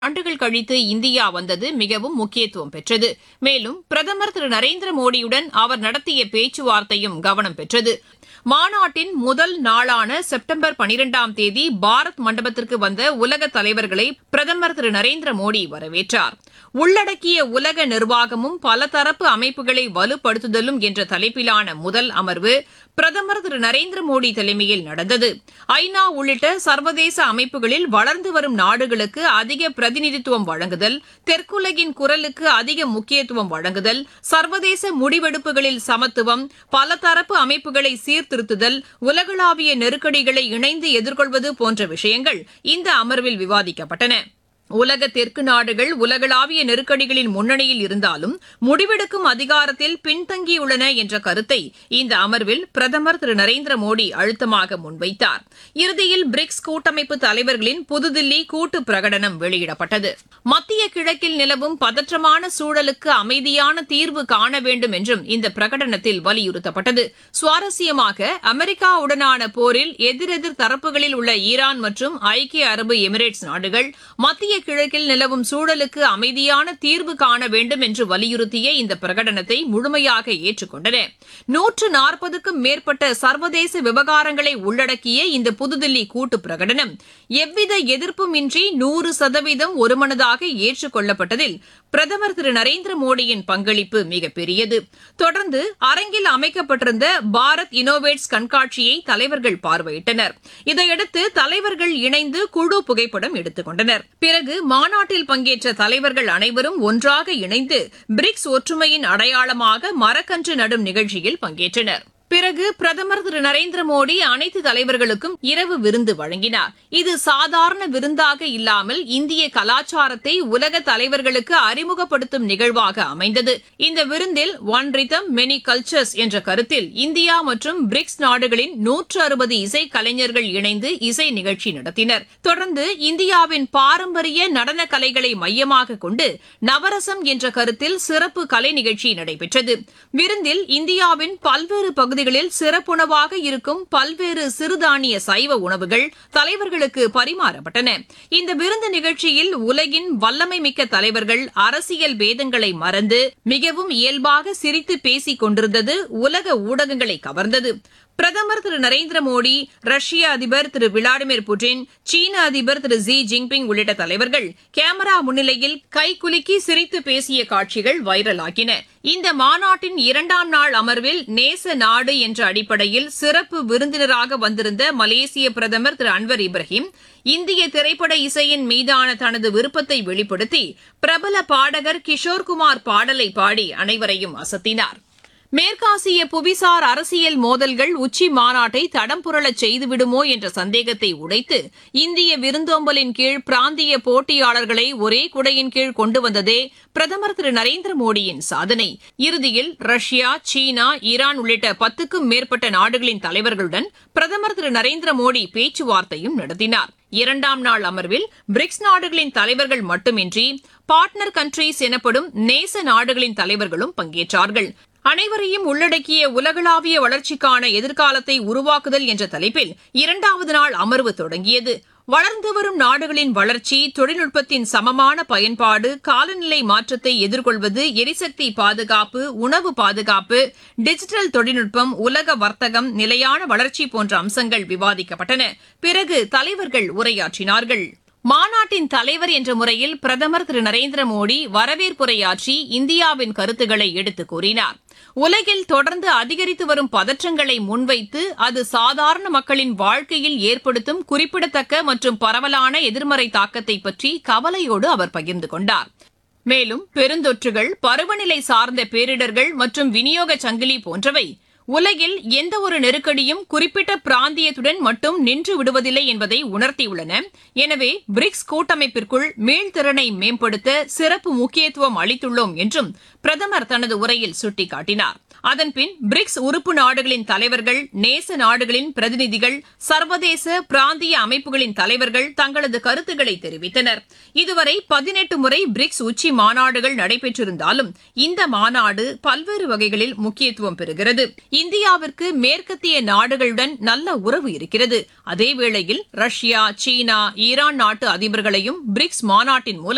ஆண்டுகள் கழித்து இந்தியா வந்தது மிகவும் முக்கியத்துவம் பெற்றது மேலும் பிரதமர் திரு நரேந்திர மோடியுடன் அவர் நடத்திய பேச்சுவார்த்தையும் கவனம் பெற்றது மாநாட்டின் முதல் நாளான செப்டம்பர் பனிரெண்டாம் தேதி பாரத் மண்டபத்திற்கு வந்த உலக தலைவர்களை பிரதமர் திரு நரேந்திர மோடி வரவேற்றார் உள்ளடக்கிய உலக நிர்வாகமும் பலதரப்பு அமைப்புகளை வலுப்படுத்துதலும் என்ற தலைப்பிலான முதல் அமர்வு பிரதமர் திரு நரேந்திர மோடி தலைமையில் நடந்தது ஐநா உள்ளிட்ட சர்வதேச அமைப்புகளில் வளர்ந்து வரும் நாடுகளுக்கு அதிக பிரதிநிதித்துவம் வழங்குதல் தெற்குலகின் குரலுக்கு அதிக முக்கியத்துவம் வழங்குதல் சர்வதேச முடிவெடுப்புகளில் சமத்துவம் பலதரப்பு அமைப்புகளை சீர்திருத்துதல் உலகளாவிய நெருக்கடிகளை இணைந்து எதிர்கொள்வது போன்ற விஷயங்கள் இந்த அமர்வில் விவாதிக்கப்பட்டன உலக தெற்கு நாடுகள் உலகளாவிய நெருக்கடிகளின் முன்னணியில் இருந்தாலும் முடிவெடுக்கும் அதிகாரத்தில் பின்தங்கியுள்ளன என்ற கருத்தை இந்த அமர்வில் பிரதமர் திரு நரேந்திர மோடி அழுத்தமாக முன்வைத்தார் இறுதியில் பிரிக்ஸ் கூட்டமைப்பு தலைவர்களின் புதுதில்லி கூட்டு பிரகடனம் வெளியிடப்பட்டது மத்திய கிழக்கில் நிலவும் பதற்றமான சூழலுக்கு அமைதியான தீர்வு காண வேண்டும் என்றும் இந்த பிரகடனத்தில் வலியுறுத்தப்பட்டது சுவாரஸ்யமாக அமெரிக்காவுடனான போரில் எதிரெதிர் தரப்புகளில் உள்ள ஈரான் மற்றும் ஐக்கிய அரபு எமிரேட்ஸ் நாடுகள் மத்திய கிழக்கில் நிலவும் சூழலுக்கு அமைதியான தீர்வு காண வேண்டும் என்று வலியுறுத்திய இந்த பிரகடனத்தை முழுமையாக ஏற்றுக்கொண்டன நூற்று நாற்பதுக்கும் மேற்பட்ட சர்வதேச விவகாரங்களை உள்ளடக்கிய இந்த புதுதில்லி கூட்டு பிரகடனம் எவ்வித எதிர்ப்பும் இன்றி நூறு சதவீதம் ஒருமனதாக ஏற்றுக்கொள்ளப்பட்டதில் பிரதமர் திரு நரேந்திர மோடியின் பங்களிப்பு மிகப்பெரியது தொடர்ந்து அரங்கில் அமைக்கப்பட்டிருந்த பாரத் இனோவேட்ஸ் கண்காட்சியை தலைவர்கள் பார்வையிட்டனர் இதையடுத்து தலைவர்கள் இணைந்து குழு புகைப்படம் எடுத்துக் கொண்டனர் பிறகு மாநாட்டில் பங்கேற்ற தலைவர்கள் அனைவரும் ஒன்றாக இணைந்து பிரிக்ஸ் ஒற்றுமையின் அடையாளமாக மரக்கன்று நடும் நிகழ்ச்சியில் பங்கேற்றனர் பிறகு பிரதமர் திரு நரேந்திர மோடி அனைத்து தலைவர்களுக்கும் இரவு விருந்து வழங்கினார் இது சாதாரண விருந்தாக இல்லாமல் இந்திய கலாச்சாரத்தை உலக தலைவர்களுக்கு அறிமுகப்படுத்தும் நிகழ்வாக அமைந்தது இந்த விருந்தில் ஒன் ரிதம் மெனி கல்ச்சர்ஸ் என்ற கருத்தில் இந்தியா மற்றும் பிரிக்ஸ் நாடுகளின் நூற்று அறுபது இசை கலைஞர்கள் இணைந்து இசை நிகழ்ச்சி நடத்தினர் தொடர்ந்து இந்தியாவின் பாரம்பரிய நடன கலைகளை மையமாக கொண்டு நவரசம் என்ற கருத்தில் சிறப்பு கலை நிகழ்ச்சி நடைபெற்றது விருந்தில் இந்தியாவின் பல்வேறு பகுதிகளில் சிறப்புணவாக இருக்கும் பல்வேறு சிறுதானிய சைவ உணவுகள் தலைவர்களுக்கு பரிமாறப்பட்டன இந்த விருந்து நிகழ்ச்சியில் உலகின் வல்லமை மிக்க தலைவர்கள் அரசியல் பேதங்களை மறந்து மிகவும் இயல்பாக சிரித்து பேசிக் கொண்டிருந்தது உலக ஊடகங்களை கவர்ந்தது பிரதமர் திரு நரேந்திர மோடி ரஷ்ய அதிபர் திரு விளாடிமிர் புட்டின் சீன அதிபர் திரு ஜி ஜின்பிங் உள்ளிட்ட தலைவர்கள் கேமரா முன்னிலையில் கைகுலுக்கி சிரித்து பேசிய காட்சிகள் வைரலாகின இந்த மாநாட்டின் இரண்டாம் நாள் அமர்வில் நேச நாடு என்ற அடிப்படையில் சிறப்பு விருந்தினராக வந்திருந்த மலேசிய பிரதமர் திரு அன்வர் இப்ராஹிம் இந்திய திரைப்பட இசையின் மீதான தனது விருப்பத்தை வெளிப்படுத்தி பிரபல பாடகர் கிஷோர்குமார் பாடலை பாடி அனைவரையும் அசத்தினார் மேற்காசிய புவிசார் அரசியல் மோதல்கள் உச்சி மாநாட்டை தடம் புரளச் செய்துவிடுமோ என்ற சந்தேகத்தை உடைத்து இந்திய விருந்தோம்பலின் கீழ் பிராந்திய போட்டியாளர்களை ஒரே குடையின் கீழ் கொண்டு வந்ததே பிரதமர் திரு நரேந்திர மோடியின் சாதனை இறுதியில் ரஷ்யா சீனா ஈரான் உள்ளிட்ட பத்துக்கும் மேற்பட்ட நாடுகளின் தலைவர்களுடன் பிரதமர் திரு நரேந்திர மோடி பேச்சுவார்த்தையும் நடத்தினார் இரண்டாம் நாள் அமர்வில் பிரிக்ஸ் நாடுகளின் தலைவர்கள் மட்டுமின்றி பார்ட்னர் கண்ட்ரீஸ் எனப்படும் நேச நாடுகளின் தலைவர்களும் பங்கேற்றார்கள் அனைவரையும் உள்ளடக்கிய உலகளாவிய வளர்ச்சிக்கான எதிர்காலத்தை உருவாக்குதல் என்ற தலைப்பில் இரண்டாவது நாள் அமர்வு தொடங்கியது வளர்ந்து வரும் நாடுகளின் வளர்ச்சி தொழில்நுட்பத்தின் சமமான பயன்பாடு காலநிலை மாற்றத்தை எதிர்கொள்வது எரிசக்தி பாதுகாப்பு உணவு பாதுகாப்பு டிஜிட்டல் தொழில்நுட்பம் உலக வர்த்தகம் நிலையான வளர்ச்சி போன்ற அம்சங்கள் விவாதிக்கப்பட்டன பிறகு தலைவர்கள் உரையாற்றினார்கள் மாநாட்டின் தலைவர் என்ற முறையில் பிரதமர் திரு நரேந்திர மோடி வரவேற்புரையாற்றி இந்தியாவின் கருத்துக்களை எடுத்துக் கூறினார் உலகில் தொடர்ந்து அதிகரித்து வரும் பதற்றங்களை முன்வைத்து அது சாதாரண மக்களின் வாழ்க்கையில் ஏற்படுத்தும் குறிப்பிடத்தக்க மற்றும் பரவலான எதிர்மறை தாக்கத்தை பற்றி கவலையோடு அவர் பகிர்ந்து கொண்டார் மேலும் பெருந்தொற்றுகள் பருவநிலை சார்ந்த பேரிடர்கள் மற்றும் விநியோக சங்கிலி போன்றவை உலகில் எந்த ஒரு நெருக்கடியும் குறிப்பிட்ட பிராந்தியத்துடன் மட்டும் நின்று விடுவதில்லை என்பதை உணர்த்தியுள்ளன எனவே பிரிக்ஸ் கூட்டமைப்பிற்குள் மீள்திறனை மேம்படுத்த சிறப்பு முக்கியத்துவம் அளித்துள்ளோம் என்றும் பிரதமர் தனது உரையில் சுட்டிக்காட்டினார் அதன்பின் பிரிக்ஸ் உறுப்பு நாடுகளின் தலைவர்கள் நேச நாடுகளின் பிரதிநிதிகள் சர்வதேச பிராந்திய அமைப்புகளின் தலைவர்கள் தங்களது கருத்துக்களை தெரிவித்தனர் இதுவரை பதினெட்டு முறை பிரிக்ஸ் உச்சி மாநாடுகள் நடைபெற்றிருந்தாலும் இந்த மாநாடு பல்வேறு வகைகளில் முக்கியத்துவம் பெறுகிறது இந்தியாவிற்கு மேற்கத்திய நாடுகளுடன் நல்ல உறவு இருக்கிறது அதேவேளையில் ரஷ்யா சீனா ஈரான் நாட்டு அதிபர்களையும் பிரிக்ஸ் மாநாட்டின் மூலம்